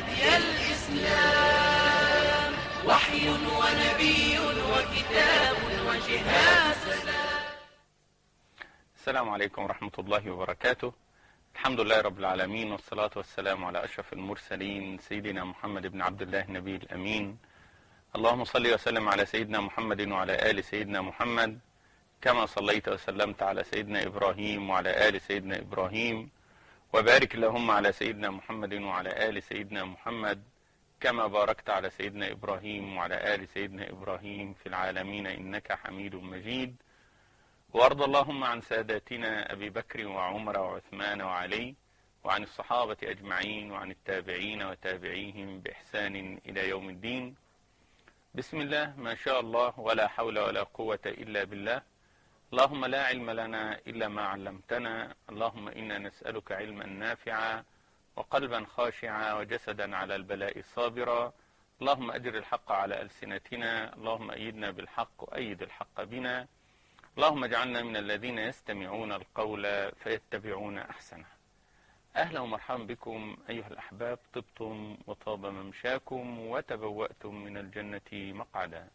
هدي الإسلام وحي ونبي وكتاب وجهاد السلام عليكم ورحمة الله وبركاته الحمد لله رب العالمين والصلاة والسلام على أشرف المرسلين سيدنا محمد بن عبد الله النبي الأمين اللهم صل وسلم على سيدنا محمد وعلى آل سيدنا محمد كما صليت وسلمت على سيدنا إبراهيم وعلى آل سيدنا إبراهيم وبارك اللهم على سيدنا محمد وعلى آل سيدنا محمد كما باركت على سيدنا إبراهيم وعلى آل سيدنا إبراهيم في العالمين إنك حميد مجيد وارض اللهم عن ساداتنا أبي بكر وعمر وعثمان وعلي وعن الصحابة أجمعين وعن التابعين وتابعيهم بإحسان إلى يوم الدين بسم الله ما شاء الله ولا حول ولا قوة إلا بالله اللهم لا علم لنا إلا ما علمتنا اللهم إنا نسألك علما نافعا وقلبا خاشعا وجسدا على البلاء صابرا اللهم أجر الحق على ألسنتنا اللهم أيدنا بالحق وأيد الحق بنا اللهم اجعلنا من الذين يستمعون القول فيتبعون أحسنه أهلا ومرحبا بكم أيها الأحباب طبتم وطاب ممشاكم وتبوأتم من الجنة مقعدا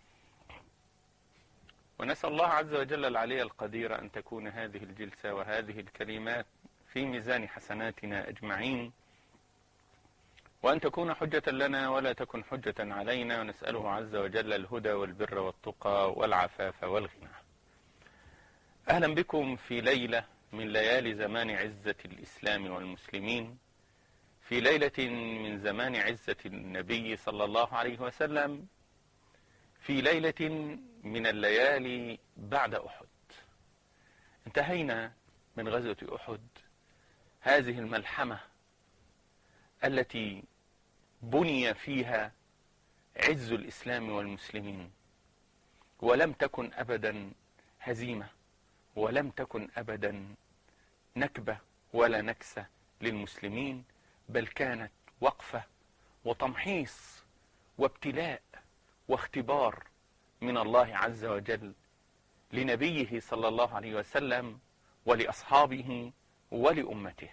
ونسأل الله عز وجل العلي القدير أن تكون هذه الجلسة وهذه الكلمات في ميزان حسناتنا أجمعين وأن تكون حجة لنا ولا تكن حجة علينا ونسأله عز وجل الهدى والبر والتقى والعفاف والغنى أهلا بكم في ليلة من ليالي زمان عزة الإسلام والمسلمين في ليلة من زمان عزة النبي صلى الله عليه وسلم في ليلة من الليالي بعد أحد انتهينا من غزوة أحد هذه الملحمة التي بني فيها عز الإسلام والمسلمين ولم تكن أبدا هزيمة ولم تكن أبدا نكبة ولا نكسة للمسلمين بل كانت وقفة وتمحيص وابتلاء واختبار من الله عز وجل لنبيه صلى الله عليه وسلم ولأصحابه ولأمته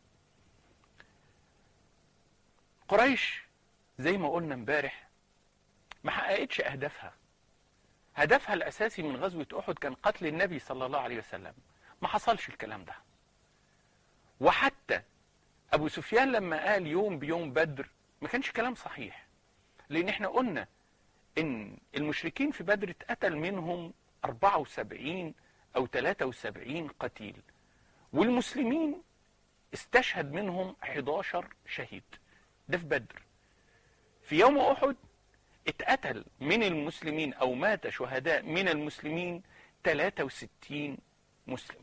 قريش زي ما قلنا امبارح ما حققتش أهدافها هدفها الأساسي من غزوة أحد كان قتل النبي صلى الله عليه وسلم ما حصلش الكلام ده وحتى أبو سفيان لما قال يوم بيوم بدر ما كانش كلام صحيح لأن احنا قلنا إن المشركين في بدر اتقتل منهم 74 أو 73 قتيل والمسلمين استشهد منهم 11 شهيد ده في بدر في يوم أحد اتقتل من المسلمين او مات شهداء من المسلمين 63 مسلم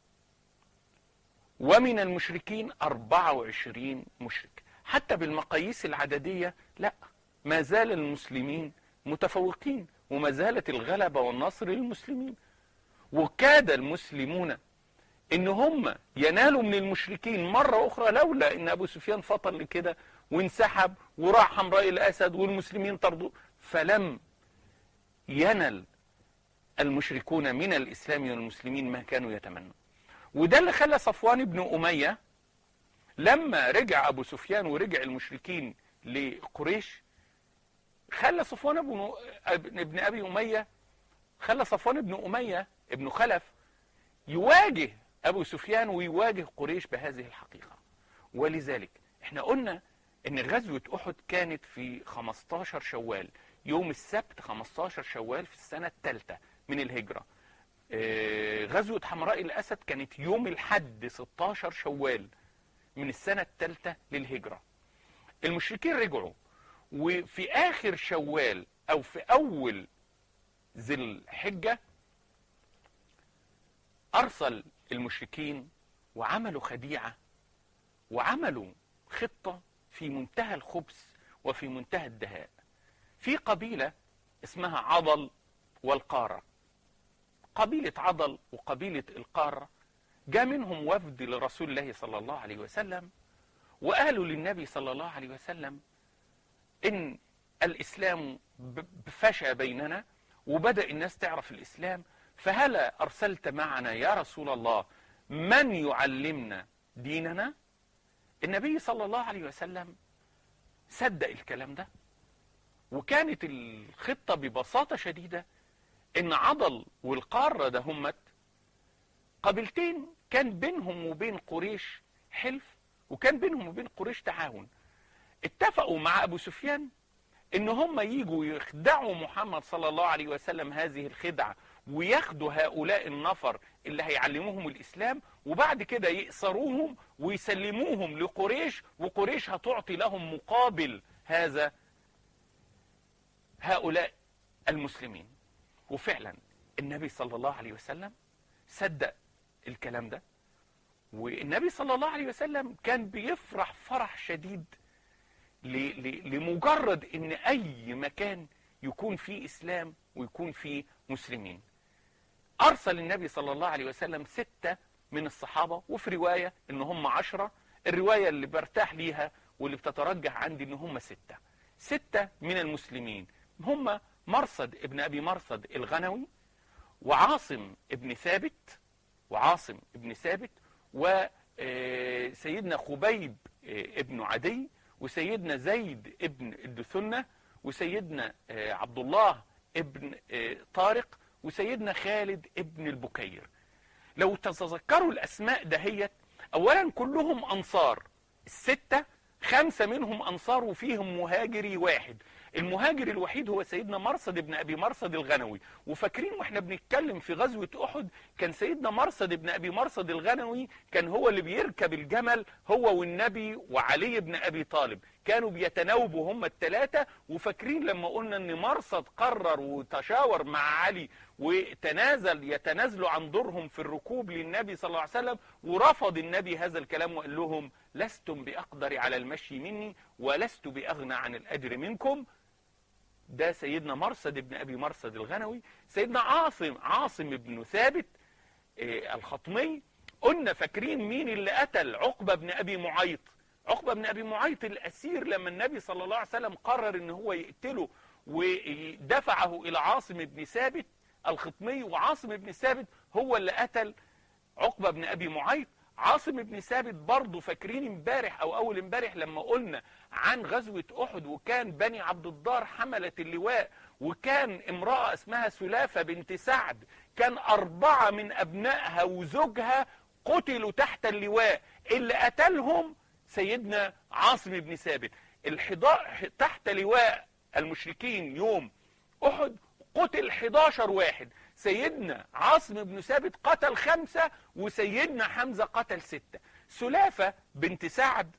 ومن المشركين 24 مشرك حتى بالمقاييس العددية لا ما زال المسلمين متفوقين وما زالت الغلبة والنصر للمسلمين وكاد المسلمون ان هم ينالوا من المشركين مرة اخرى لولا ان ابو سفيان فطن لكده وانسحب وراح حمراء الأسد والمسلمين طردوا فلم ينل المشركون من الإسلام والمسلمين ما كانوا يتمنوا وده اللي خلى صفوان بن أمية لما رجع أبو سفيان ورجع المشركين لقريش خلى صفوان بن ابن أبي أمية خلى صفوان بن أمية ابن خلف يواجه أبو سفيان ويواجه قريش بهذه الحقيقة ولذلك احنا قلنا ان غزوة احد كانت في 15 شوال يوم السبت 15 شوال في السنة الثالثة من الهجرة غزوة حمراء الاسد كانت يوم الحد 16 شوال من السنة الثالثة للهجرة المشركين رجعوا وفي اخر شوال او في اول ذي الحجة ارسل المشركين وعملوا خديعة وعملوا خطة في منتهى الخبث وفي منتهى الدهاء في قبيلة اسمها عضل والقارة قبيلة عضل وقبيلة القارة جاء منهم وفد لرسول الله صلى الله عليه وسلم وقالوا للنبي صلى الله عليه وسلم ان الاسلام فشى بيننا وبدأ الناس تعرف الاسلام فهلا ارسلت معنا يا رسول الله من يعلمنا ديننا النبي صلى الله عليه وسلم صدق الكلام ده وكانت الخطة ببساطة شديدة ان عضل والقارة ده همت قبيلتين كان بينهم وبين قريش حلف وكان بينهم وبين قريش تعاون اتفقوا مع ابو سفيان ان هم يجوا يخدعوا محمد صلى الله عليه وسلم هذه الخدعة وياخدوا هؤلاء النفر اللي هيعلموهم الاسلام وبعد كده يأسروهم ويسلموهم لقريش وقريش هتعطي لهم مقابل هذا هؤلاء المسلمين وفعلا النبي صلى الله عليه وسلم صدق الكلام ده والنبي صلى الله عليه وسلم كان بيفرح فرح شديد ل- ل- لمجرد ان اي مكان يكون فيه اسلام ويكون فيه مسلمين ارسل النبي صلى الله عليه وسلم ستة من الصحابة وفي رواية ان هم عشرة الرواية اللي برتاح ليها واللي بتترجح عندي ان هم ستة ستة من المسلمين هم مرصد ابن ابي مرصد الغنوي وعاصم ابن ثابت وعاصم ابن ثابت وسيدنا خبيب آه، ابن عدي وسيدنا زيد ابن الدثنة وسيدنا آه، عبد الله ابن آه، طارق وسيدنا خالد ابن البكير لو تتذكروا الاسماء دهيت اولا كلهم انصار الستة خمسة منهم انصار وفيهم مهاجري واحد المهاجر الوحيد هو سيدنا مرصد ابن ابي مرصد الغنوي وفاكرين واحنا بنتكلم في غزوة احد كان سيدنا مرصد ابن ابي مرصد الغنوي كان هو اللي بيركب الجمل هو والنبي وعلي بن ابي طالب كانوا بيتناوبوا هم الثلاثة وفاكرين لما قلنا ان مرصد قرر وتشاور مع علي وتنازل يتنازلوا عن دورهم في الركوب للنبي صلى الله عليه وسلم ورفض النبي هذا الكلام وقال لهم لستم بأقدر على المشي مني ولست بأغنى عن الأجر منكم ده سيدنا مرصد ابن أبي مرصد الغنوي سيدنا عاصم عاصم بن ثابت آه، الخطمي قلنا فاكرين مين اللي قتل عقبة بن أبي معيط عقبة بن أبي معيط الأسير لما النبي صلى الله عليه وسلم قرر ان هو يقتله ودفعه إلى عاصم بن ثابت الخطمي وعاصم بن ثابت هو اللي قتل عقبة بن أبي معيط عاصم بن ثابت برضه فاكرين امبارح او اول امبارح لما قلنا عن غزوة احد وكان بني عبد الدار حملة اللواء وكان امرأة اسمها سلافة بنت سعد كان اربعة من ابنائها وزوجها قتلوا تحت اللواء اللي قتلهم سيدنا عاصم بن ثابت الحضا... تحت لواء المشركين يوم احد قتل 11 واحد سيدنا عاصم بن ثابت قتل خمسة وسيدنا حمزة قتل ستة سلافة بنت سعد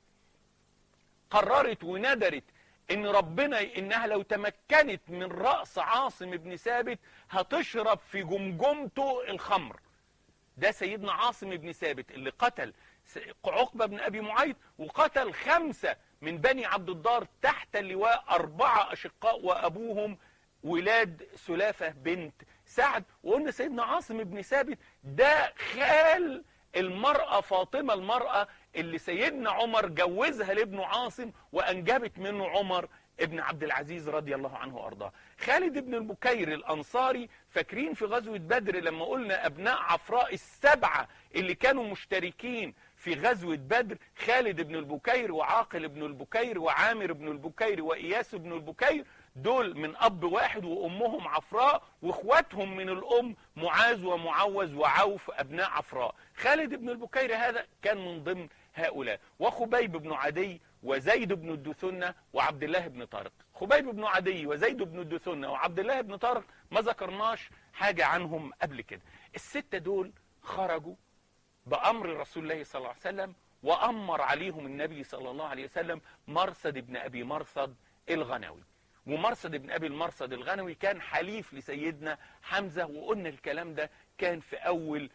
قررت وندرت ان ربنا انها لو تمكنت من رأس عاصم بن ثابت هتشرب في جمجمته الخمر ده سيدنا عاصم بن ثابت اللي قتل عقبة بن أبي معيط وقتل خمسة من بني عبد الدار تحت اللواء أربعة أشقاء وأبوهم ولاد سلافة بنت سعد وقلنا سيدنا عاصم بن ثابت ده خال المرأة فاطمة المرأة اللي سيدنا عمر جوزها لابنه عاصم وأنجبت منه عمر ابن عبد العزيز رضي الله عنه وارضاه خالد بن البكير الانصاري فاكرين في غزوة بدر لما قلنا ابناء عفراء السبعة اللي كانوا مشتركين في غزوة بدر خالد بن البكير وعاقل بن البكير وعامر بن البكير وإياس بن البكير دول من أب واحد وأمهم عفراء وإخواتهم من الأم معاذ ومعوز وعوف أبناء عفراء خالد بن البكير هذا كان من ضمن هؤلاء وخبيب بن عدي وزيد بن الدثنة وعبد الله بن طارق خبيب بن عدي وزيد بن الدثنة وعبد الله بن طارق ما ذكرناش حاجة عنهم قبل كده الستة دول خرجوا بأمر رسول الله صلى الله عليه وسلم وأمر عليهم النبي صلى الله عليه وسلم مرصد بن أبي مرصد الغنوي ومرصد بن أبي المرصد الغنوي كان حليف لسيدنا حمزة وقلنا الكلام ده كان في أول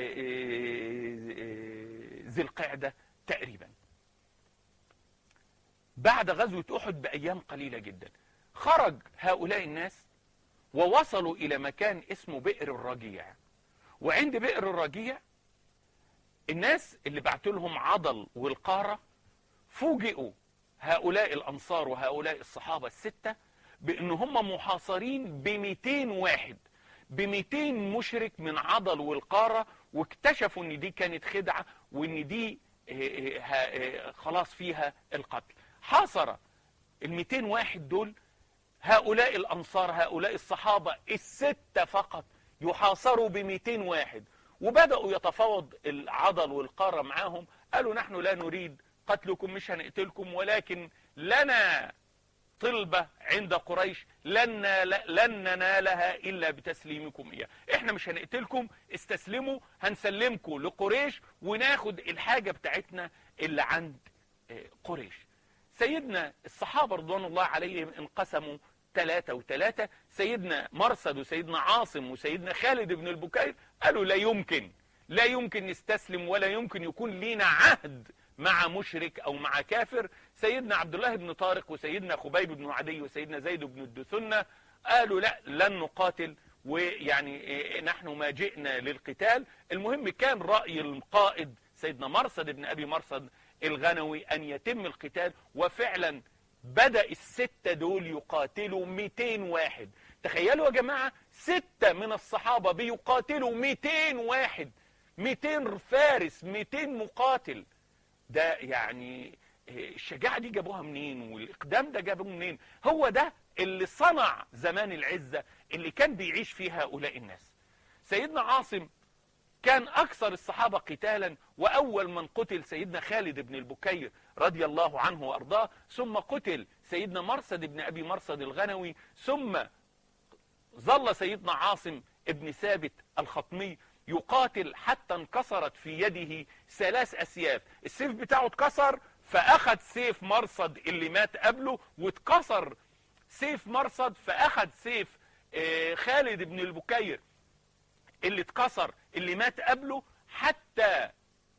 ذي القعدة تقريبا بعد غزوة أحد بأيام قليلة جدا خرج هؤلاء الناس ووصلوا إلى مكان اسمه بئر الرجيع وعند بئر الرجيع الناس اللي بعت لهم عضل والقارة فوجئوا هؤلاء الأنصار وهؤلاء الصحابة الستة بأن هم محاصرين ب 200 واحد ب 200 مشرك من عضل والقارة واكتشفوا ان دي كانت خدعة وان دي خلاص فيها القتل حاصر ال 200 واحد دول هؤلاء الأنصار هؤلاء الصحابة الستة فقط يحاصروا ب 200 واحد وبدأوا يتفاوض العضل والقارة معاهم قالوا نحن لا نريد قتلكم مش هنقتلكم ولكن لنا طلبة عند قريش لن, لن ننالها إلا بتسليمكم إياه إحنا مش هنقتلكم استسلموا هنسلمكم لقريش وناخد الحاجة بتاعتنا اللي عند قريش سيدنا الصحابة رضوان الله عليهم انقسموا ثلاثة وثلاثة سيدنا مرصد وسيدنا عاصم وسيدنا خالد بن البكير قالوا لا يمكن لا يمكن نستسلم ولا يمكن يكون لينا عهد مع مشرك او مع كافر سيدنا عبد الله بن طارق وسيدنا خبيب بن عدي وسيدنا زيد بن الدثنة قالوا لا لن نقاتل ويعني نحن ما جئنا للقتال المهم كان رأي القائد سيدنا مرصد بن ابي مرصد الغنوي ان يتم القتال وفعلا بدأ الستة دول يقاتلوا 200 واحد تخيلوا يا جماعة ستة من الصحابة بيقاتلوا 200 واحد 200 فارس 200 مقاتل ده يعني الشجاعة دي جابوها منين والإقدام ده جابوه منين هو ده اللي صنع زمان العزة اللي كان بيعيش فيه هؤلاء الناس سيدنا عاصم كان أكثر الصحابة قتالا وأول من قتل سيدنا خالد بن البكير رضي الله عنه وأرضاه ثم قتل سيدنا مرصد بن أبي مرصد الغنوي ثم ظل سيدنا عاصم ابن ثابت الخطمي يقاتل حتى انكسرت في يده ثلاث أسياف السيف بتاعه اتكسر فأخذ سيف مرصد اللي مات قبله واتكسر سيف مرصد فأخذ سيف خالد بن البكير اللي اتكسر اللي مات قبله حتى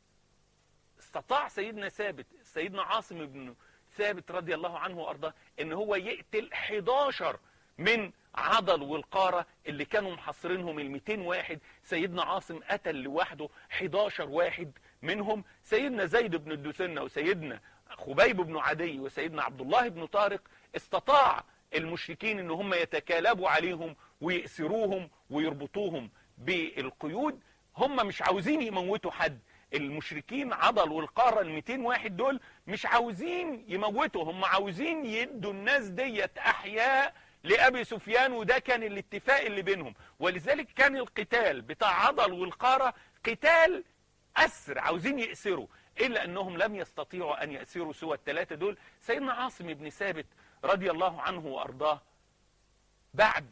استطاع سيدنا ثابت سيدنا عاصم بن ثابت رضي الله عنه وارضاه ان هو يقتل 11 من عضل والقارة اللي كانوا محصرينهم ال 200 واحد سيدنا عاصم قتل لوحده 11 واحد منهم سيدنا زيد بن الدثنة وسيدنا خبيب بن عدي وسيدنا عبد الله بن طارق استطاع المشركين ان هم يتكالبوا عليهم ويأسروهم ويربطوهم بالقيود هم مش عاوزين يموتوا حد المشركين عضل والقارة ال 200 واحد دول مش عاوزين يموتوا هم عاوزين يدوا الناس ديت احياء لأبي سفيان وده كان الاتفاق اللي بينهم ولذلك كان القتال بتاع عضل والقارة قتال أسر عاوزين يأسروا إلا أنهم لم يستطيعوا أن يأسروا سوى الثلاثة دول سيدنا عاصم بن ثابت رضي الله عنه وأرضاه بعد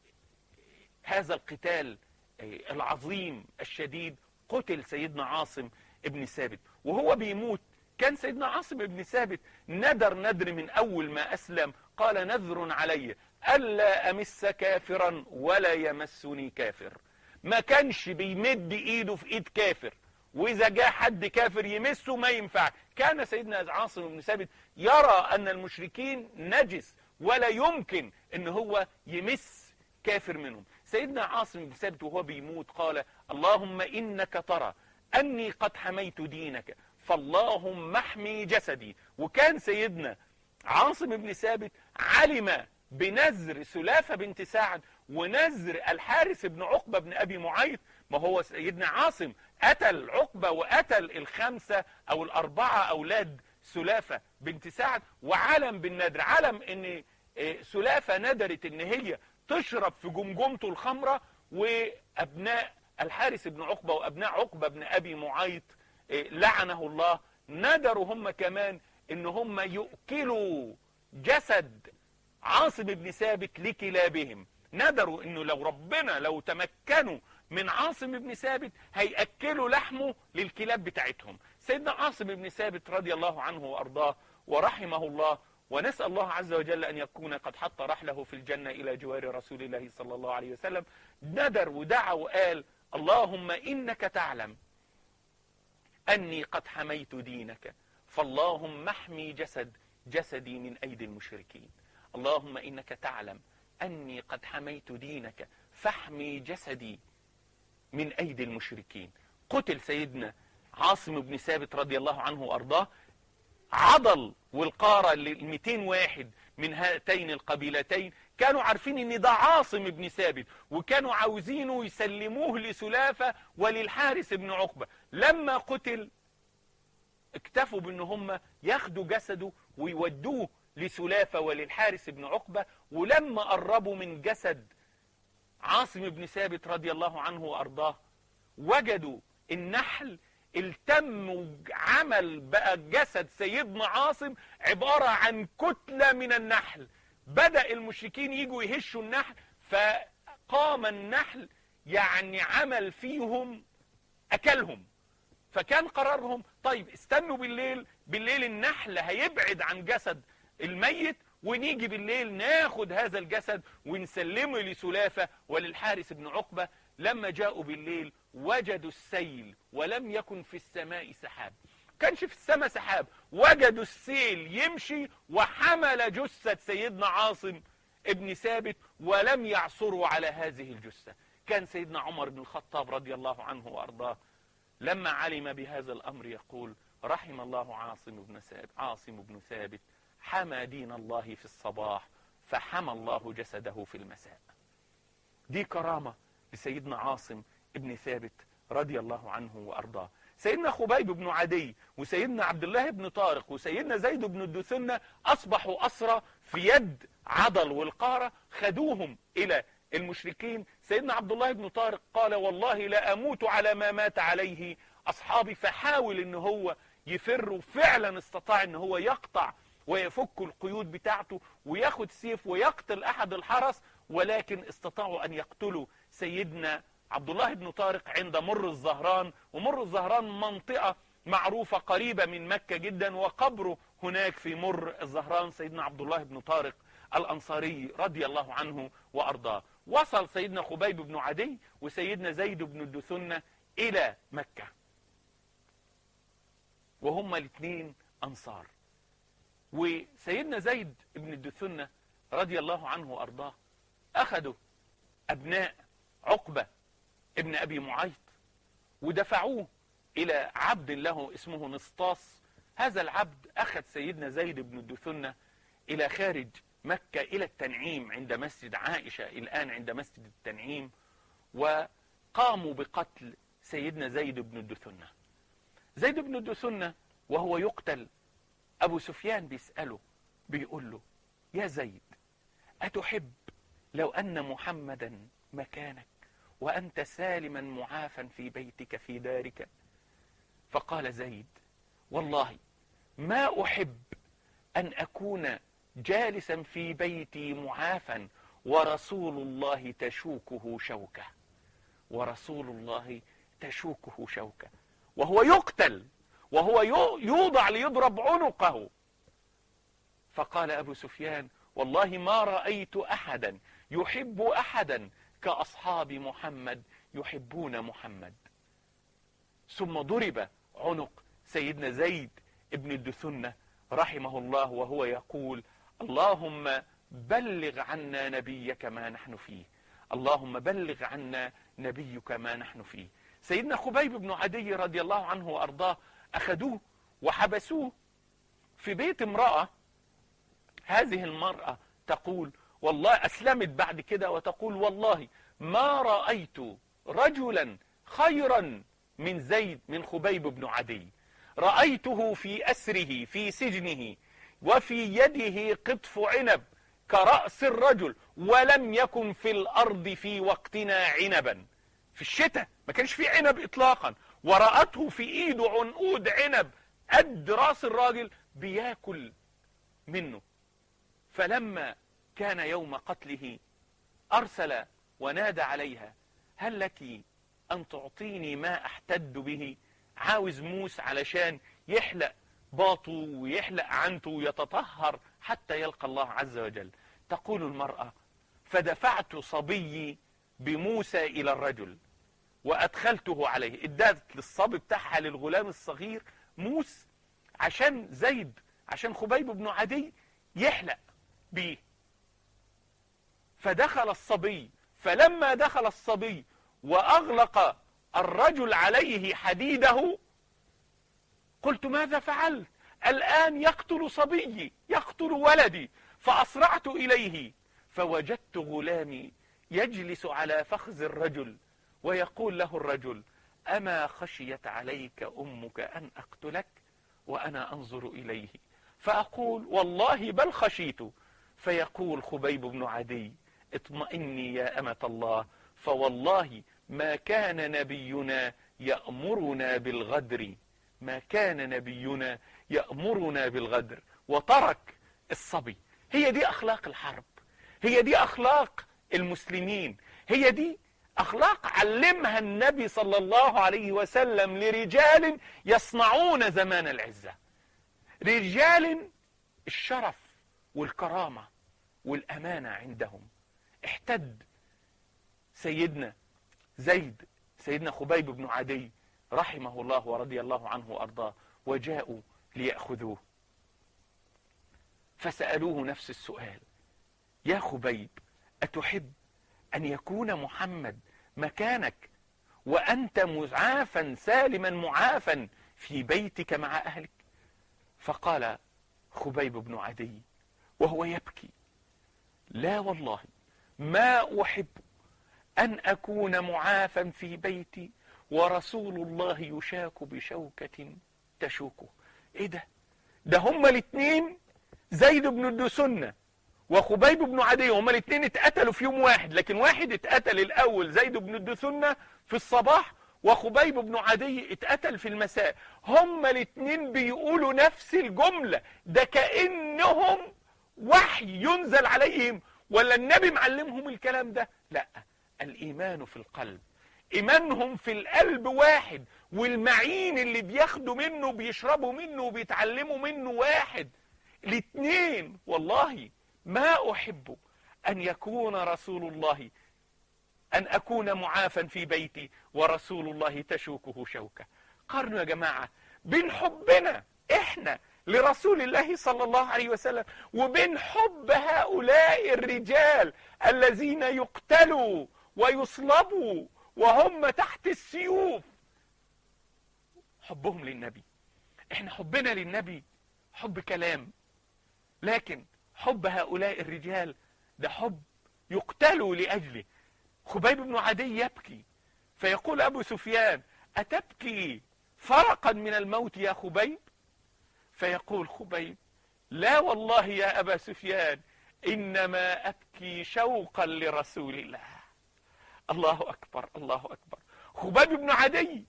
هذا القتال العظيم الشديد قتل سيدنا عاصم ابن ثابت وهو بيموت كان سيدنا عاصم ابن ثابت ندر ندر من أول ما أسلم قال نذر علي ألا أمس كافرا ولا يمسني كافر ما كانش بيمد إيده في إيد كافر وإذا جاء حد كافر يمسه ما ينفع كان سيدنا عاصم بن ثابت يرى أن المشركين نجس ولا يمكن أن هو يمس كافر منهم سيدنا عاصم بن ثابت وهو بيموت قال اللهم إنك ترى أني قد حميت دينك فاللهم احمي جسدي وكان سيدنا عاصم بن ثابت علم بنذر سلافة بنت سعد ونذر الحارث بن عقبة بن أبي معيط ما هو سيدنا عاصم قتل عقبة وقتل الخمسة أو الأربعة أولاد سلافة بنت سعد وعلم بالنذر علم ان سلافة ندرت ان هي تشرب في جمجمته الخمرة وأبناء الحارث بن عقبة وأبناء عقبة بن أبي معيط لعنه الله ندروا هم كمان ان هم يؤكلوا جسد عاصم بن ثابت لكلابهم ندروا انه لو ربنا لو تمكنوا من عاصم بن ثابت هيأكلوا لحمه للكلاب بتاعتهم سيدنا عاصم بن ثابت رضي الله عنه وأرضاه ورحمه الله ونسأل الله عز وجل أن يكون قد حط رحله في الجنة إلى جوار رسول الله صلى الله عليه وسلم ندر ودعا وقال اللهم إنك تعلم أني قد حميت دينك فاللهم احمي جسد جسدي من أيدي المشركين اللهم إنك تعلم أني قد حميت دينك فاحمي جسدي من أيدي المشركين قتل سيدنا عاصم بن ثابت رضي الله عنه وأرضاه عضل والقارة ال 200 واحد من هاتين القبيلتين كانوا عارفين ان ده عاصم بن ثابت وكانوا عاوزينه يسلموه لسلافة وللحارث بن عقبة لما قتل اكتفوا بان هم ياخدوا جسده ويودوه لسلافة وللحارس بن عقبة ولما قربوا من جسد عاصم بن ثابت رضي الله عنه وأرضاه وجدوا النحل التم وعمل بقى جسد سيدنا عاصم عبارة عن كتلة من النحل بدأ المشركين يجوا يهشوا النحل فقام النحل يعني عمل فيهم أكلهم فكان قرارهم طيب استنوا بالليل بالليل النحل هيبعد عن جسد الميت ونيجي بالليل ناخد هذا الجسد ونسلمه لسلافة وللحارس بن عقبة لما جاءوا بالليل وجدوا السيل ولم يكن في السماء سحاب كانش في السماء سحاب وجدوا السيل يمشي وحمل جثة سيدنا عاصم ابن ثابت ولم يعصروا على هذه الجثة كان سيدنا عمر بن الخطاب رضي الله عنه وأرضاه لما علم بهذا الأمر يقول رحم الله عاصم بن ثابت عاصم بن ثابت حمى دين الله في الصباح فحمى الله جسده في المساء دي كرامة لسيدنا عاصم ابن ثابت رضي الله عنه وأرضاه سيدنا خبيب بن عدي وسيدنا عبد الله بن طارق وسيدنا زيد بن الدثنة أصبحوا أسرى في يد عضل والقارة خدوهم إلى المشركين سيدنا عبد الله بن طارق قال والله لا أموت على ما مات عليه أصحابي فحاول ان هو يفر وفعلا استطاع ان هو يقطع ويفك القيود بتاعته وياخد سيف ويقتل أحد الحرس ولكن استطاعوا أن يقتلوا سيدنا عبد الله بن طارق عند مر الزهران ومر الزهران منطقة معروفة قريبة من مكة جدا وقبره هناك في مر الزهران سيدنا عبد الله بن طارق الأنصاري رضي الله عنه وأرضاه وصل سيدنا خبيب بن عدي وسيدنا زيد بن الدثنة إلى مكة وهما الاثنين أنصار وسيدنا زيد بن الدثنة رضي الله عنه وأرضاه أخذوا أبناء عقبة ابن أبي معيط ودفعوه إلى عبد له اسمه نسطاس هذا العبد أخذ سيدنا زيد بن الدثنة إلى خارج مكة إلى التنعيم عند مسجد عائشة الآن عند مسجد التنعيم وقاموا بقتل سيدنا زيد بن الدثنة زيد بن الدثنة وهو يقتل أبو سفيان بيسأله بيقول له يا زيد أتحب لو أن محمدا مكانك وأنت سالما معافا في بيتك في دارك فقال زيد والله ما أحب أن أكون جالسا في بيتي معافا ورسول الله تشوكه شوكة ورسول الله تشوكه شوكة وهو يقتل وهو يوضع ليضرب عنقه فقال أبو سفيان والله ما رأيت أحدا يحب أحدا كأصحاب محمد يحبون محمد ثم ضرب عنق سيدنا زيد ابن الدثنة رحمه الله وهو يقول اللهم بلغ عنا نبيك ما نحن فيه اللهم بلغ عنا نبيك ما نحن فيه سيدنا خبيب بن عدي رضي الله عنه وأرضاه أخذوه وحبسوه في بيت امرأة هذه المرأة تقول والله أسلمت بعد كده وتقول والله ما رأيت رجلا خيرا من زيد من خبيب بن عدي رأيته في أسره في سجنه وفي يده قطف عنب كرأس الرجل ولم يكن في الأرض في وقتنا عنبا في الشتاء ما كانش في عنب إطلاقا ورأته في إيده عنقود عنب قد راس الراجل بياكل منه فلما كان يوم قتله أرسل ونادى عليها هل لك أن تعطيني ما أحتد به عاوز موس علشان يحلق باطه ويحلق عنته ويتطهر حتى يلقى الله عز وجل تقول المرأة فدفعت صبيي بموسى إلى الرجل وأدخلته عليه ادت للصبي بتاعها للغلام الصغير موس عشان زيد عشان خبيب بن عدي يحلق بيه فدخل الصبي فلما دخل الصبي وأغلق الرجل عليه حديده قلت ماذا فعلت الآن يقتل صبيي يقتل ولدي فأسرعت إليه فوجدت غلامي يجلس على فخذ الرجل ويقول له الرجل أما خشيت عليك أمك أن أقتلك وأنا أنظر إليه فأقول والله بل خشيت فيقول خبيب بن عدي اطمئني يا أمة الله فوالله ما كان نبينا يأمرنا بالغدر ما كان نبينا يأمرنا بالغدر وترك الصبي هي دي أخلاق الحرب هي دي أخلاق المسلمين هي دي أخلاق علمها النبي صلى الله عليه وسلم لرجال يصنعون زمان العزة رجال الشرف والكرامة والأمانة عندهم احتد سيدنا زيد سيدنا خبيب بن عدي رحمه الله ورضي الله عنه وأرضاه وجاءوا ليأخذوه فسألوه نفس السؤال يا خبيب أتحب أن يكون محمد مكانك وأنت معافا سالما معافا في بيتك مع أهلك فقال خبيب بن عدي وهو يبكي لا والله ما أحب أن أكون معافا في بيتي ورسول الله يشاك بشوكة تشوكه إيه ده ده هما الاثنين زيد بن الدسنة وخبيب بن عدي هما الاثنين اتقتلوا في يوم واحد لكن واحد اتقتل الأول زيد بن الدسنة في الصباح وخبيب بن عدي اتقتل في المساء هما الاثنين بيقولوا نفس الجملة ده كأنهم وحي ينزل عليهم ولا النبي معلمهم الكلام ده لا الإيمان في القلب إيمانهم في القلب واحد والمعين اللي بياخدوا منه بيشربوا منه وبيتعلموا منه واحد الاثنين والله ما أحب أن يكون رسول الله أن أكون معافا في بيتي ورسول الله تشوكه شوكة قارنوا يا جماعة بين حبنا إحنا لرسول الله صلى الله عليه وسلم وبين حب هؤلاء الرجال الذين يقتلوا ويصلبوا وهم تحت السيوف حبهم للنبي احنا حبنا للنبي حب كلام لكن حب هؤلاء الرجال ده حب يقتلوا لأجله خبيب بن عدي يبكي فيقول أبو سفيان أتبكي فرقا من الموت يا خبيب فيقول خبيب لا والله يا أبا سفيان إنما أبكي شوقا لرسول الله الله أكبر الله أكبر خبيب بن عدي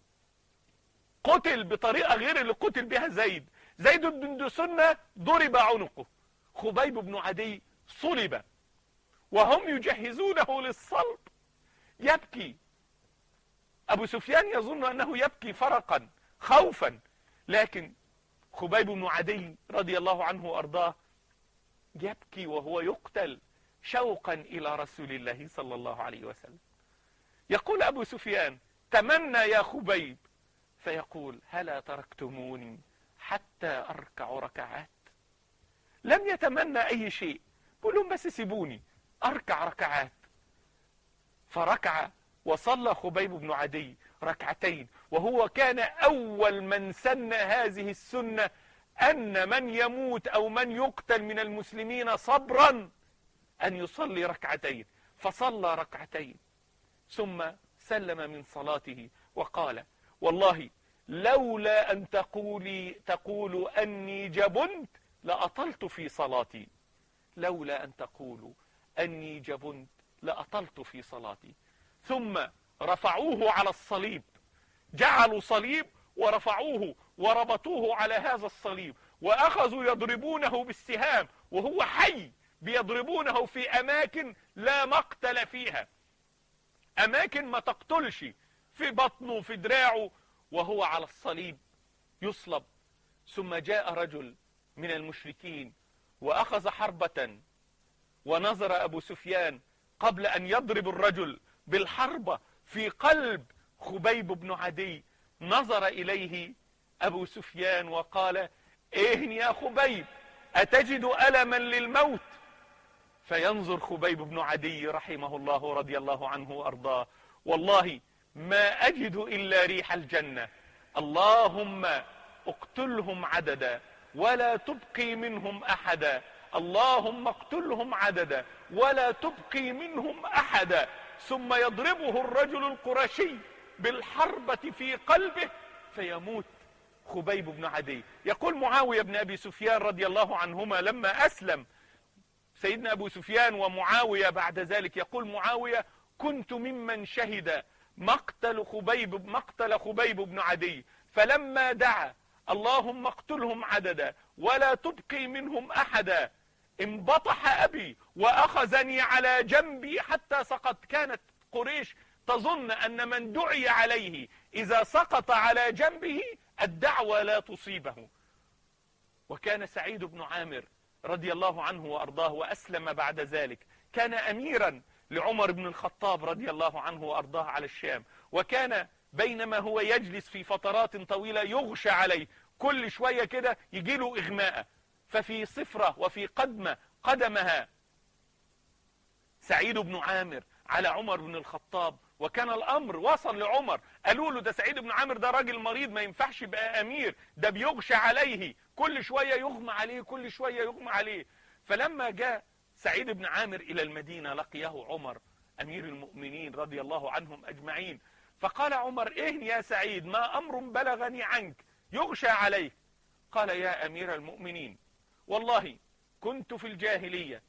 قتل بطريقة غير اللي قتل بها زيد زيد بن دسنة ضرب عنقه خبيب بن عدي صلب وهم يجهزونه للصلب يبكي أبو سفيان يظن أنه يبكي فرقا خوفا لكن خبيب بن عدي رضي الله عنه وأرضاه يبكي وهو يقتل شوقا إلى رسول الله صلى الله عليه وسلم يقول أبو سفيان تمنى يا خبيب فيقول هلا تركتموني حتى أركع ركعات لم يتمنى أي شيء بقول لهم بس سيبوني أركع ركعات فركع وصلى خبيب بن عدي ركعتين وهو كان أول من سن هذه السنة أن من يموت أو من يقتل من المسلمين صبرا أن يصلي ركعتين فصلى ركعتين ثم سلم من صلاته وقال والله لولا أن تقولي تقولوا أني جبنت لأطلت في صلاتي لولا أن تقولوا أني جبنت لأطلت في صلاتي ثم رفعوه على الصليب جعلوا صليب ورفعوه وربطوه على هذا الصليب وأخذوا يضربونه بالسهام وهو حي بيضربونه في أماكن لا مقتل فيها أماكن ما تقتلش في بطنه في دراعه وهو على الصليب يصلب ثم جاء رجل من المشركين وأخذ حربة ونظر أبو سفيان قبل أن يضرب الرجل بالحربة في قلب خبيب بن عدي نظر إليه أبو سفيان وقال إيه يا خبيب أتجد ألما للموت فينظر خبيب بن عدي رحمه الله رضي الله عنه وأرضاه والله ما أجد إلا ريح الجنة اللهم اقتلهم عددا ولا تبقي منهم أحدا اللهم اقتلهم عددا ولا تبقي منهم أحدا ثم يضربه الرجل القرشي بالحربة في قلبه فيموت خبيب بن عدي يقول معاوية بن أبي سفيان رضي الله عنهما لما أسلم سيدنا أبو سفيان ومعاوية بعد ذلك يقول معاوية كنت ممن شهد مقتل خبيب مقتل خبيب بن عدي فلما دعا اللهم اقتلهم عددا ولا تبقي منهم أحدا انبطح أبي وأخذني على جنبي حتى سقط كانت قريش تظن أن من دعي عليه إذا سقط على جنبه الدعوة لا تصيبه وكان سعيد بن عامر رضي الله عنه وأرضاه وأسلم بعد ذلك كان أميرا لعمر بن الخطاب رضي الله عنه وأرضاه على الشام وكان بينما هو يجلس في فترات طويلة يغشى عليه كل شوية كده يجيله إغماء ففي صفرة وفي قدمة قدمها سعيد بن عامر على عمر بن الخطاب وكان الامر وصل لعمر قالوا له ده سعيد بن عامر ده راجل مريض ما ينفعش يبقى امير ده بيغشى عليه كل شويه يغمى عليه كل شويه يغمى عليه فلما جاء سعيد بن عامر الى المدينه لقيه عمر امير المؤمنين رضي الله عنهم اجمعين فقال عمر ايه يا سعيد ما امر بلغني عنك يغشى عليك قال يا امير المؤمنين والله كنت في الجاهليه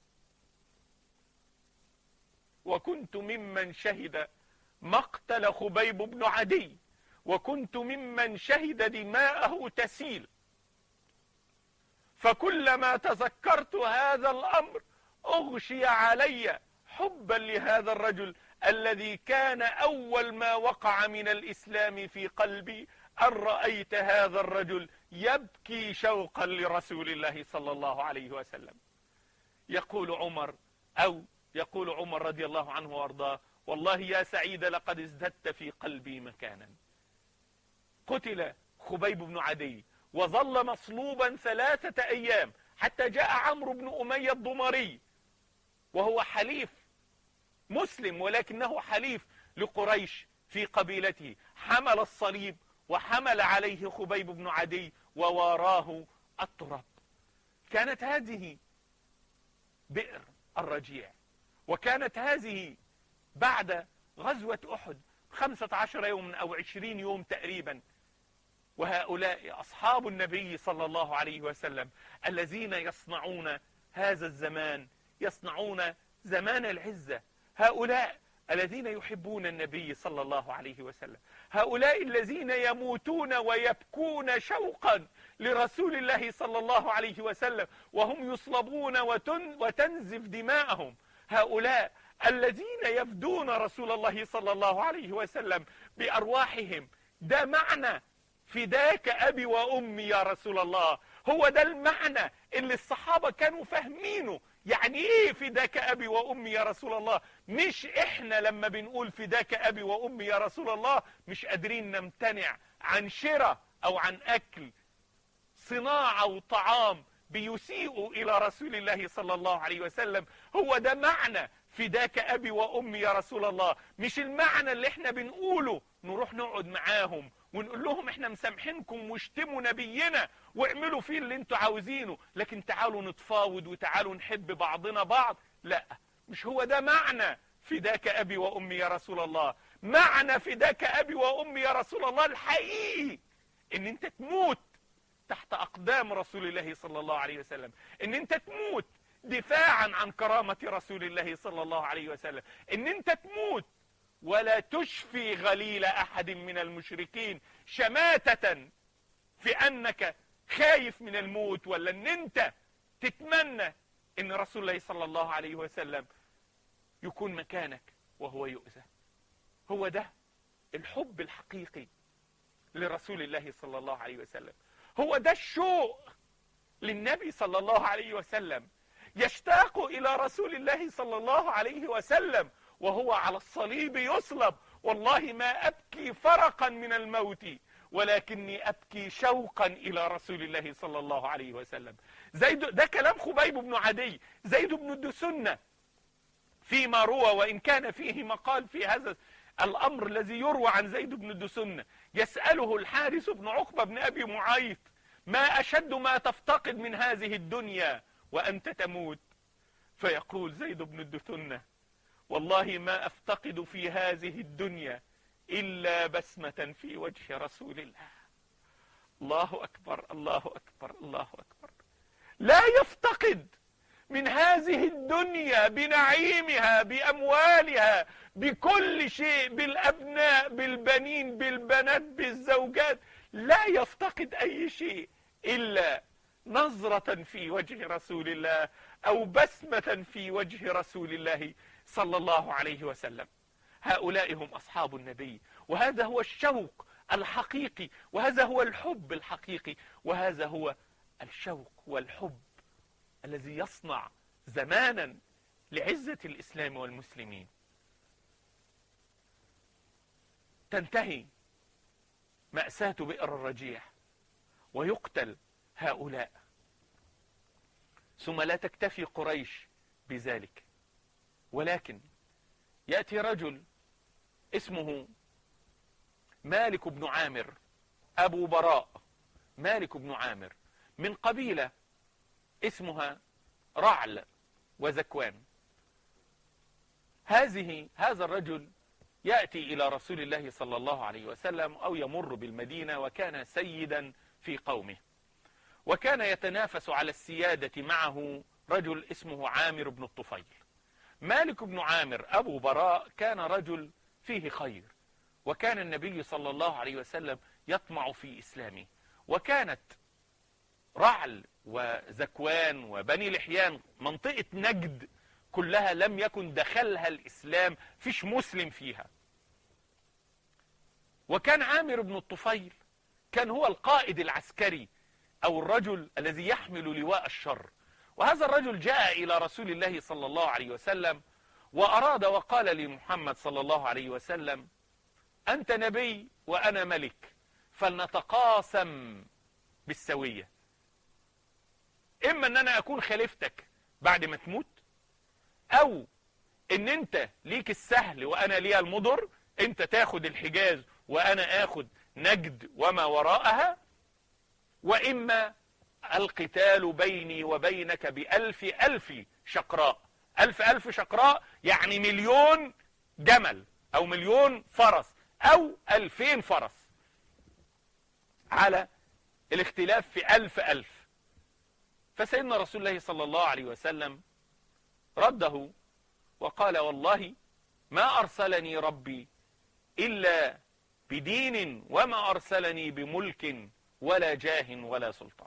وكنت ممن شهد مقتل خبيب بن عدي وكنت ممن شهد دماءه تسيل فكلما تذكرت هذا الامر اغشي علي حبا لهذا الرجل الذي كان اول ما وقع من الاسلام في قلبي ان رايت هذا الرجل يبكي شوقا لرسول الله صلى الله عليه وسلم يقول عمر او يقول عمر رضي الله عنه وارضاه والله يا سعيد لقد ازددت في قلبي مكانا قتل خبيب بن عدي وظل مصلوبا ثلاثة أيام حتى جاء عمرو بن أمية الضمري وهو حليف مسلم ولكنه حليف لقريش في قبيلته حمل الصليب وحمل عليه خبيب بن عدي وواراه التراب كانت هذه بئر الرجيع وكانت هذه بعد غزوة أحد خمسة عشر يوم أو عشرين يوم تقريبا وهؤلاء أصحاب النبي صلى الله عليه وسلم الذين يصنعون هذا الزمان يصنعون زمان العزة هؤلاء الذين يحبون النبي صلى الله عليه وسلم هؤلاء الذين يموتون ويبكون شوقا لرسول الله صلى الله عليه وسلم وهم يصلبون وتن وتنزف دماءهم هؤلاء الذين يفدون رسول الله صلى الله عليه وسلم بأرواحهم ده معنى فداك أبي وأمي يا رسول الله هو ده المعنى اللي الصحابة كانوا فاهمينه يعني ايه فداك أبي وأمي يا رسول الله مش احنا لما بنقول فداك أبي وأمي يا رسول الله مش قادرين نمتنع عن شراء أو عن أكل صناعة وطعام بيسيئوا إلى رسول الله صلى الله عليه وسلم هو ده معنى فداك أبي وأمي يا رسول الله مش المعنى اللي احنا بنقوله نروح نقعد معاهم ونقول لهم احنا مسامحينكم واشتموا نبينا واعملوا فيه اللي انتوا عاوزينه لكن تعالوا نتفاوض وتعالوا نحب بعضنا بعض لا مش هو ده معنى فداك أبي وأمي يا رسول الله معنى فداك أبي وأمي يا رسول الله الحقيقي ان انت تموت تحت أقدام رسول الله صلى الله عليه وسلم ان انت تموت دفاعا عن كرامة رسول الله صلى الله عليه وسلم ان انت تموت ولا تشفي غليل احد من المشركين شماتة في انك خايف من الموت ولا ان انت تتمنى ان رسول الله صلى الله عليه وسلم يكون مكانك وهو يؤذى هو ده الحب الحقيقي لرسول الله صلى الله عليه وسلم هو ده الشوق للنبي صلى الله عليه وسلم يشتاق إلى رسول الله صلى الله عليه وسلم وهو على الصليب يصلب والله ما أبكي فرقا من الموت ولكني أبكي شوقا إلى رسول الله صلى الله عليه وسلم زيد ده كلام خبيب بن عدي زيد بن الدسنة فيما روى وإن كان فيه مقال في هذا الأمر الذي يروى عن زيد بن الدسنة يسأله الحارس بن عقبة بن أبي معيط ما أشد ما تفتقد من هذه الدنيا وأنت تموت فيقول زيد بن الدثنة والله ما أفتقد في هذه الدنيا إلا بسمة في وجه رسول الله الله أكبر الله أكبر الله أكبر لا يفتقد من هذه الدنيا بنعيمها بأموالها بكل شيء بالأبناء بالبنين بالبنات بالزوجات لا يفتقد أي شيء إلا نظرة في وجه رسول الله أو بسمة في وجه رسول الله صلى الله عليه وسلم هؤلاء هم أصحاب النبي وهذا هو الشوق الحقيقي وهذا هو الحب الحقيقي وهذا هو الشوق والحب الذي يصنع زمانا لعزة الإسلام والمسلمين تنتهي مأساة بئر الرجيح ويقتل هؤلاء ثم لا تكتفي قريش بذلك ولكن يأتي رجل اسمه مالك بن عامر أبو براء مالك بن عامر من قبيلة اسمها رعل وزكوان هذه هذا الرجل يأتي إلى رسول الله صلى الله عليه وسلم أو يمر بالمدينة وكان سيدا في قومه وكان يتنافس على السيادة معه رجل اسمه عامر بن الطفيل مالك بن عامر أبو براء كان رجل فيه خير وكان النبي صلى الله عليه وسلم يطمع في إسلامه وكانت رعل وزكوان وبني لحيان منطقة نجد كلها لم يكن دخلها الإسلام فيش مسلم فيها وكان عامر بن الطفيل كان هو القائد العسكري أو الرجل الذي يحمل لواء الشر وهذا الرجل جاء إلى رسول الله صلى الله عليه وسلم وأراد وقال لمحمد صلى الله عليه وسلم أنت نبي وأنا ملك فلنتقاسم بالسوية إما أن أنا أكون خليفتك بعد ما تموت أو أن أنت ليك السهل وأنا لي المضر أنت تاخد الحجاز وأنا آخد نجد وما وراءها وإما القتال بيني وبينك بألف ألف شقراء ألف ألف شقراء يعني مليون جمل أو مليون فرس أو ألفين فرس على الاختلاف في ألف ألف فسيدنا رسول الله صلى الله عليه وسلم رده وقال والله ما أرسلني ربي إلا بدين وما أرسلني بملك ولا جاه ولا سلطان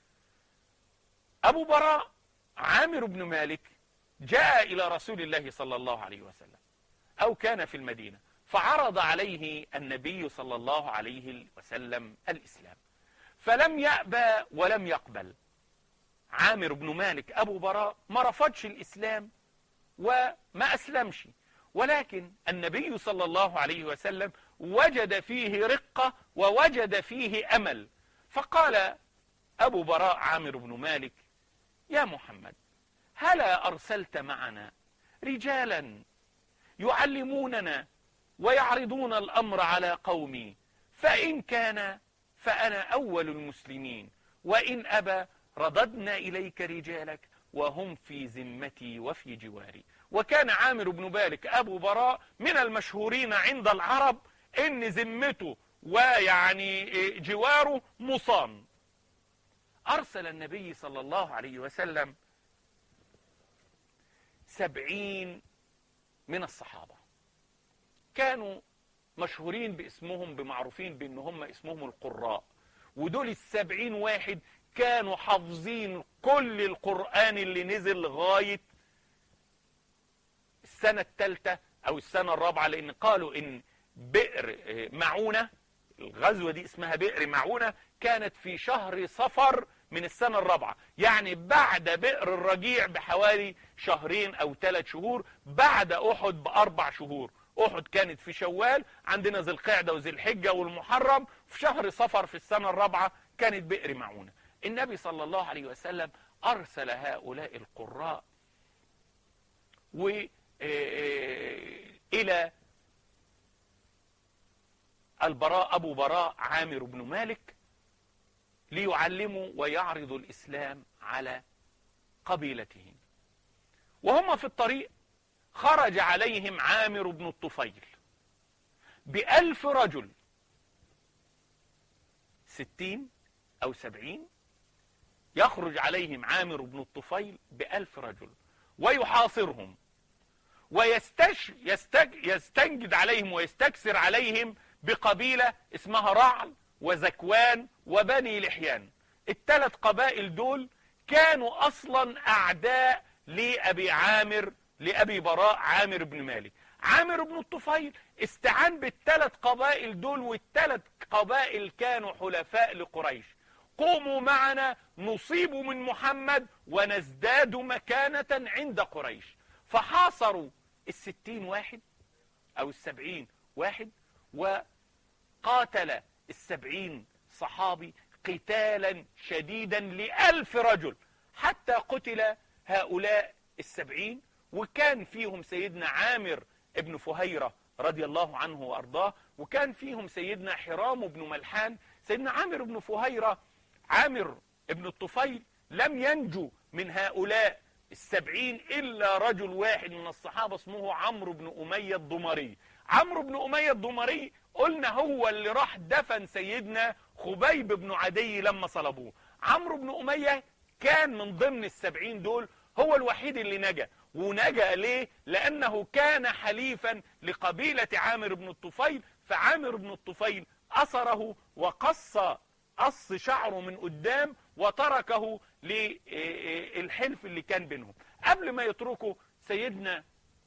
أبو براء عامر بن مالك جاء إلى رسول الله صلى الله عليه وسلم أو كان في المدينة فعرض عليه النبي صلى الله عليه وسلم الإسلام فلم يأبى ولم يقبل عامر بن مالك أبو براء ما رفضش الإسلام وما أسلمش ولكن النبي صلى الله عليه وسلم وجد فيه رقة ووجد فيه أمل فقال أبو براء عامر بن مالك يا محمد هلا أرسلت معنا رجالا يعلموننا ويعرضون الأمر على قومي فإن كان فأنا أول المسلمين وإن أبى رددنا إليك رجالك وهم في ذمتي وفي جواري وكان عامر بن مالك أبو براء من المشهورين عند العرب إن ذمته ويعني جواره مصان أرسل النبي صلى الله عليه وسلم سبعين من الصحابة كانوا مشهورين باسمهم بمعروفين بأن هم اسمهم القراء ودول السبعين واحد كانوا حافظين كل القرآن اللي نزل لغاية السنة الثالثة أو السنة الرابعة لأن قالوا إن بئر معونة الغزوة دي اسمها بئر معونة كانت في شهر صفر من السنة الرابعة يعني بعد بئر الرجيع بحوالي شهرين أو ثلاث شهور بعد أحد بأربع شهور أحد كانت في شوال عندنا ذي القعدة وذي الحجة والمحرم في شهر صفر في السنة الرابعة كانت بئر معونة النبي صلى الله عليه وسلم أرسل هؤلاء القراء و إلى البراء أبو براء عامر بن مالك ليعلموا ويعرضوا الإسلام على قبيلتهم وهم في الطريق خرج عليهم عامر بن الطفيل بألف رجل ستين أو سبعين يخرج عليهم عامر بن الطفيل بألف رجل ويحاصرهم ويستش يستج يستنجد عليهم ويستكسر عليهم بقبيلة اسمها رعل وزكوان وبني لحيان الثلاث قبائل دول كانوا أصلا أعداء لأبي عامر لأبي براء عامر بن مالك عامر بن الطفيل استعان بالثلاث قبائل دول والثلاث قبائل كانوا حلفاء لقريش قوموا معنا نصيب من محمد ونزداد مكانة عند قريش فحاصروا الستين واحد او السبعين واحد وقاتل السبعين صحابي قتالا شديدا لألف رجل حتى قتل هؤلاء السبعين وكان فيهم سيدنا عامر ابن فهيرة رضي الله عنه وأرضاه وكان فيهم سيدنا حرام بن ملحان سيدنا عامر بن فهيرة عامر ابن الطفيل لم ينجو من هؤلاء السبعين إلا رجل واحد من الصحابة اسمه عمرو بن أمية الضمري عمرو بن أمية الضمري قلنا هو اللي راح دفن سيدنا خبيب بن عدي لما صلبوه عمرو بن أمية كان من ضمن السبعين دول هو الوحيد اللي نجا ونجا ليه لأنه كان حليفا لقبيلة عامر بن الطفيل فعامر بن الطفيل أسره وقص قص شعره من قدام وتركه للحلف اللي كان بينهم قبل ما يتركوا سيدنا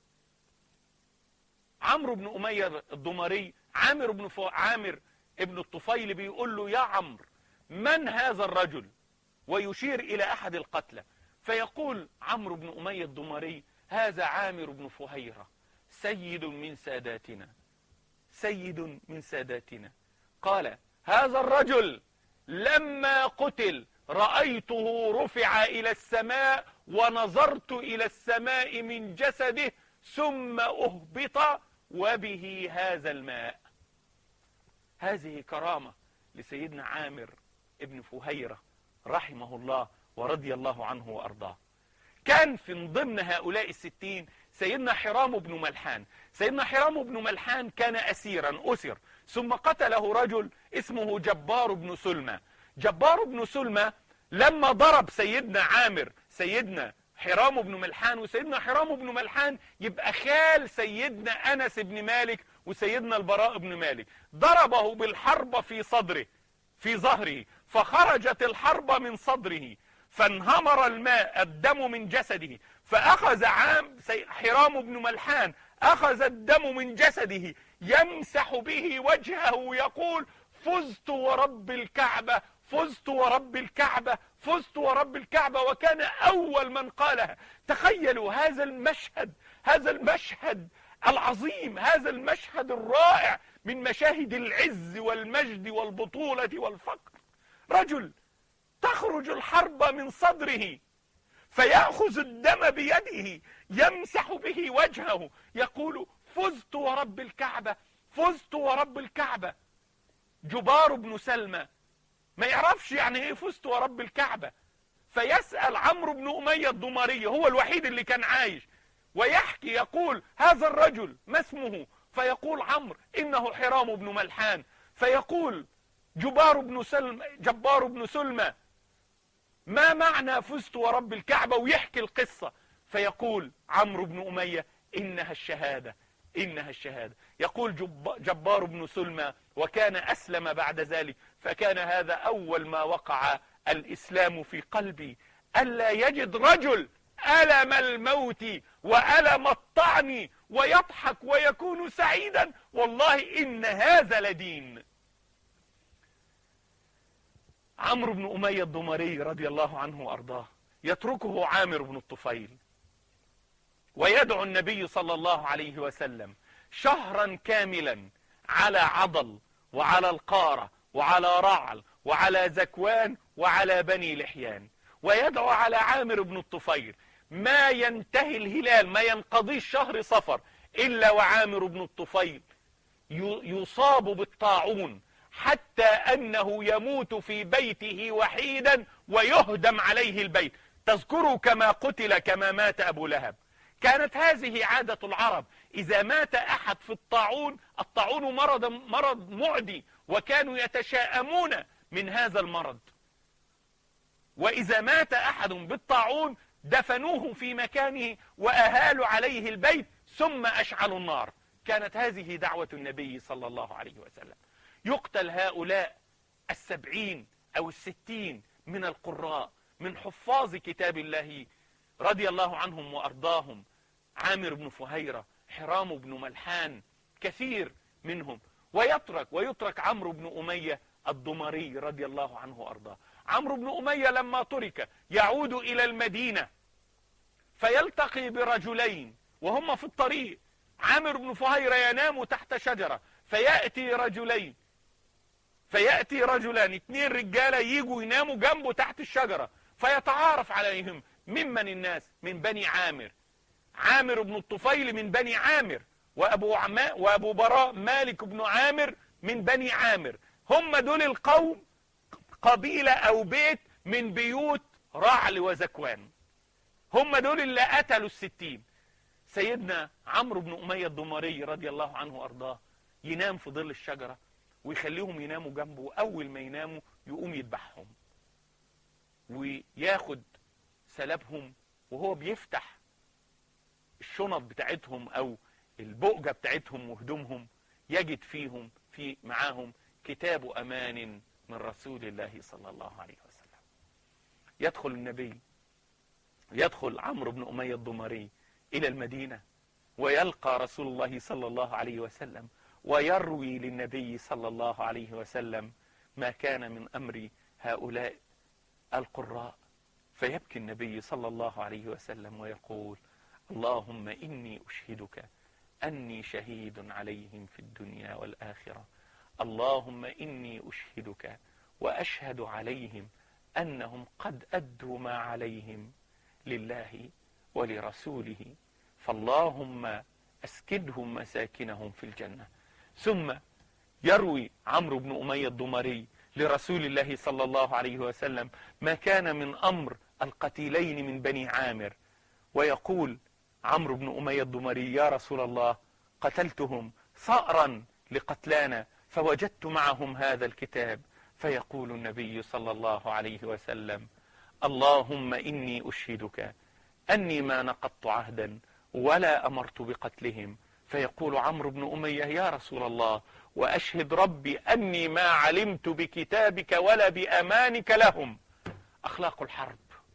عمرو بن أمية الضمري عامر بن فو... عامر ابن الطفيل بيقول له يا عمرو من هذا الرجل ويشير إلى أحد القتلى فيقول عمرو بن أمية الضمري هذا عامر بن فهيرة سيد من ساداتنا سيد من ساداتنا قال هذا الرجل لما قتل رأيته رفع إلى السماء ونظرت إلى السماء من جسده ثم أهبط وبه هذا الماء هذه كرامة لسيدنا عامر ابن فهيرة رحمه الله ورضي الله عنه وأرضاه كان في ضمن هؤلاء الستين سيدنا حرام بن ملحان سيدنا حرام بن ملحان كان أسيرا أسر ثم قتله رجل اسمه جبار بن سلمى جبار بن سلمى لما ضرب سيدنا عامر سيدنا حرام بن ملحان وسيدنا حرام بن ملحان يبقى خال سيدنا أنس بن مالك وسيدنا البراء بن مالك ضربه بالحرب في صدره في ظهره فخرجت الحرب من صدره فانهمر الماء الدم من جسده فأخذ عام حرام بن ملحان أخذ الدم من جسده يمسح به وجهه ويقول فزت ورب الكعبة فزت ورب الكعبة فزت ورب الكعبة وكان أول من قالها تخيلوا هذا المشهد هذا المشهد العظيم هذا المشهد الرائع من مشاهد العز والمجد والبطولة والفقر رجل تخرج الحرب من صدره فيأخذ الدم بيده يمسح به وجهه يقول فزت ورب الكعبة فزت ورب الكعبة جبار بن سلمى ما يعرفش يعني ايه فزت ورب الكعبة فيسأل عمرو بن أمية الضمري هو الوحيد اللي كان عايش ويحكي يقول هذا الرجل ما اسمه فيقول عمرو إنه حرام بن ملحان فيقول جبار بن سلمى جبار بن سلمى ما معنى فزت ورب الكعبة ويحكي القصة فيقول عمرو بن أمية إنها الشهادة إنها الشهادة يقول جب جبار بن سلمى وكان أسلم بعد ذلك فكان هذا أول ما وقع الإسلام في قلبي ألا يجد رجل ألم الموت وألم الطعن ويضحك ويكون سعيدا والله إن هذا لدين عمرو بن أمية الضمري رضي الله عنه وأرضاه يتركه عامر بن الطفيل ويدعو النبي صلى الله عليه وسلم شهرا كاملا على عضل وعلى القارة وعلى رعل وعلى زكوان وعلى بني لحيان ويدعو على عامر بن الطفيل ما ينتهي الهلال ما ينقضي شهر صفر إلا وعامر بن الطفيل يصاب بالطاعون حتى أنه يموت في بيته وحيدا ويهدم عليه البيت تذكروا كما قتل كما مات أبو لهب كانت هذه عادة العرب إذا مات أحد في الطاعون الطاعون مرض, مرض معدي وكانوا يتشاءمون من هذا المرض وإذا مات أحد بالطاعون دفنوه في مكانه وأهالوا عليه البيت ثم أشعلوا النار كانت هذه دعوة النبي صلى الله عليه وسلم يقتل هؤلاء السبعين أو الستين من القراء من حفاظ كتاب الله رضي الله عنهم وأرضاهم عامر بن فهيرة حرام بن ملحان كثير منهم ويترك ويترك عمرو بن أمية الضمري رضي الله عنه وأرضاه عمرو بن أمية لما ترك يعود إلى المدينة فيلتقي برجلين وهم في الطريق عامر بن فهيرة ينام تحت شجرة فيأتي رجلين فيأتي رجلان اثنين رجالة يجوا يناموا جنبه تحت الشجرة فيتعارف عليهم ممن الناس من بني عامر عامر بن الطفيل من بني عامر وأبو, عما وأبو براء مالك بن عامر من بني عامر هم دول القوم قبيلة أو بيت من بيوت رعل وزكوان هم دول اللي قتلوا الستين سيدنا عمرو بن أمية الضمري رضي الله عنه وأرضاه ينام في ظل الشجرة ويخليهم يناموا جنبه أول ما يناموا يقوم يذبحهم وياخد سلبهم وهو بيفتح الشنط بتاعتهم أو البؤجة بتاعتهم وهدومهم يجد فيهم في معاهم كتاب أمان من رسول الله صلى الله عليه وسلم يدخل النبي يدخل عمرو بن أمية الضمري إلى المدينة ويلقى رسول الله صلى الله عليه وسلم ويروي للنبي صلى الله عليه وسلم ما كان من أمر هؤلاء القراء فيبكي النبي صلى الله عليه وسلم ويقول اللهم إني أشهدك أني شهيد عليهم في الدنيا والآخرة اللهم إني أشهدك وأشهد عليهم أنهم قد أدوا ما عليهم لله ولرسوله فاللهم أسكنهم مساكنهم في الجنة ثم يروي عمرو بن أمية الضمري لرسول الله صلى الله عليه وسلم ما كان من أمر القتيلين من بني عامر ويقول عمرو بن أمية الضمري يا رسول الله قتلتهم صأرا لقتلانا فوجدت معهم هذا الكتاب فيقول النبي صلى الله عليه وسلم اللهم إني أشهدك أني ما نقضت عهدا ولا أمرت بقتلهم فيقول عمرو بن أمية يا رسول الله وأشهد ربي أني ما علمت بكتابك ولا بأمانك لهم أخلاق الحرب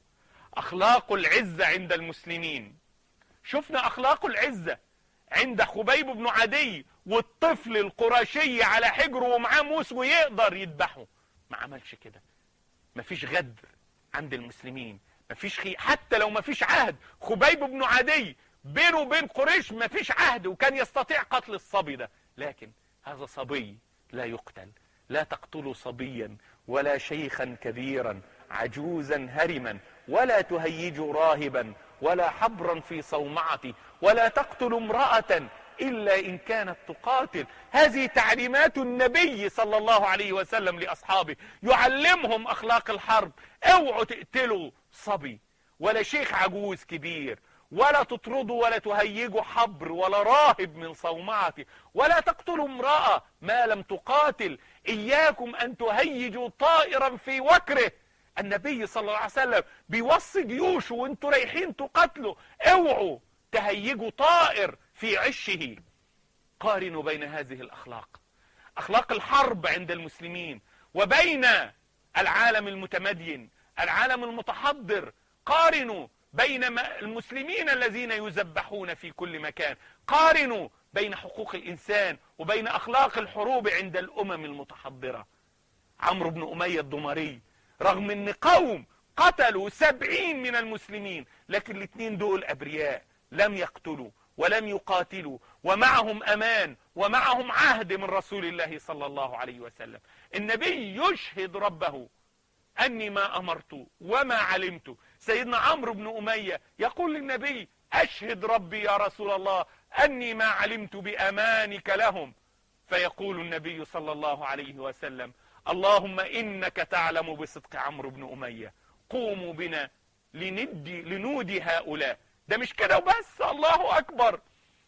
أخلاق العزة عند المسلمين شفنا أخلاق العزة عند خبيب بن عدي والطفل القرشي على حجره ومعاه موس ويقدر يذبحه ما عملش كده مفيش غدر عند المسلمين مفيش خي... حتى لو مفيش عهد خبيب بن عدي بينه وبين قريش مفيش عهد وكان يستطيع قتل الصبي ده لكن هذا صبي لا يقتل لا تقتلوا صبيا ولا شيخا كبيرا عجوزا هرما ولا تهيجوا راهبا ولا حبرا في صومعته ولا تقتلوا امرأة إلا إن كانت تقاتل هذه تعليمات النبي صلى الله عليه وسلم لأصحابه يعلمهم أخلاق الحرب اوعوا تقتلوا صبي ولا شيخ عجوز كبير ولا تطردوا ولا تهيجوا حبر ولا راهب من صومعته ولا تقتلوا امرأة ما لم تقاتل إياكم أن تهيجوا طائرا في وكره النبي صلى الله عليه وسلم بيوصي جيوشه وانتوا رايحين تقاتلوا اوعوا تهيجوا طائر في عشه قارنوا بين هذه الأخلاق أخلاق الحرب عند المسلمين وبين العالم المتمدين العالم المتحضر قارنوا بين المسلمين الذين يذبحون في كل مكان قارنوا بين حقوق الإنسان وبين أخلاق الحروب عند الأمم المتحضرة عمرو بن أمية الضمري رغم أن قوم قتلوا سبعين من المسلمين لكن الاثنين دول أبرياء لم يقتلوا ولم يقاتلوا ومعهم أمان ومعهم عهد من رسول الله صلى الله عليه وسلم النبي يشهد ربه أني ما أمرت وما علمت سيدنا عمرو بن أمية يقول للنبي أشهد ربي يا رسول الله أني ما علمت بأمانك لهم فيقول النبي صلى الله عليه وسلم اللهم إنك تعلم بصدق عمرو بن أمية قوموا بنا لندي لنودي هؤلاء ده مش كده وبس الله أكبر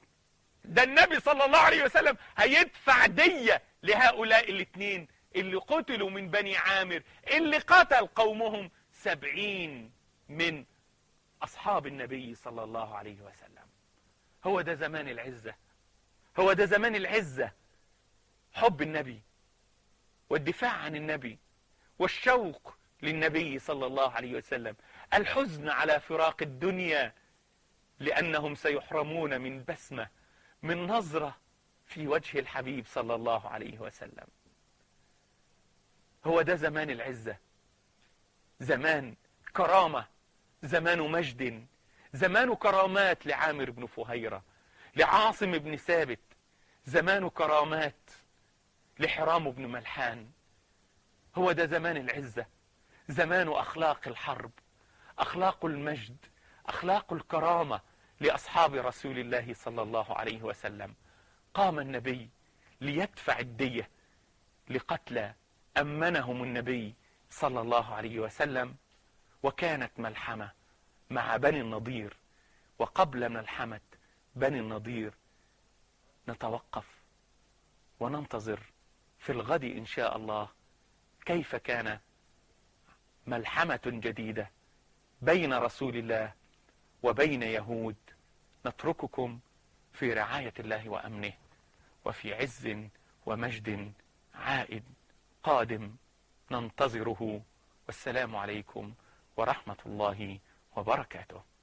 ده النبي صلى الله عليه وسلم هيدفع دية لهؤلاء الاثنين اللي قتلوا من بني عامر اللي قتل قومهم سبعين من أصحاب النبي صلى الله عليه وسلم هو ده زمان العزة هو ده زمان العزة حب النبي والدفاع عن النبي والشوق للنبي صلى الله عليه وسلم الحزن على فراق الدنيا لأنهم سيحرمون من بسمة من نظرة في وجه الحبيب صلى الله عليه وسلم هو ده زمان العزة زمان كرامة زمان مجد زمان كرامات لعامر بن فهيرة لعاصم بن ثابت زمان كرامات لحرام بن ملحان هو ده زمان العزة زمان أخلاق الحرب أخلاق المجد أخلاق الكرامة لأصحاب رسول الله صلى الله عليه وسلم قام النبي ليدفع الدية لقتلى أمنهم النبي صلى الله عليه وسلم وكانت ملحمة مع بني النضير وقبل ملحمة بني النضير نتوقف وننتظر في الغد إن شاء الله كيف كان ملحمة جديدة بين رسول الله وبين يهود نترككم في رعاية الله وأمنه وفي عز ومجد عائد قادم ننتظره والسلام عليكم ورحمة الله وبركاته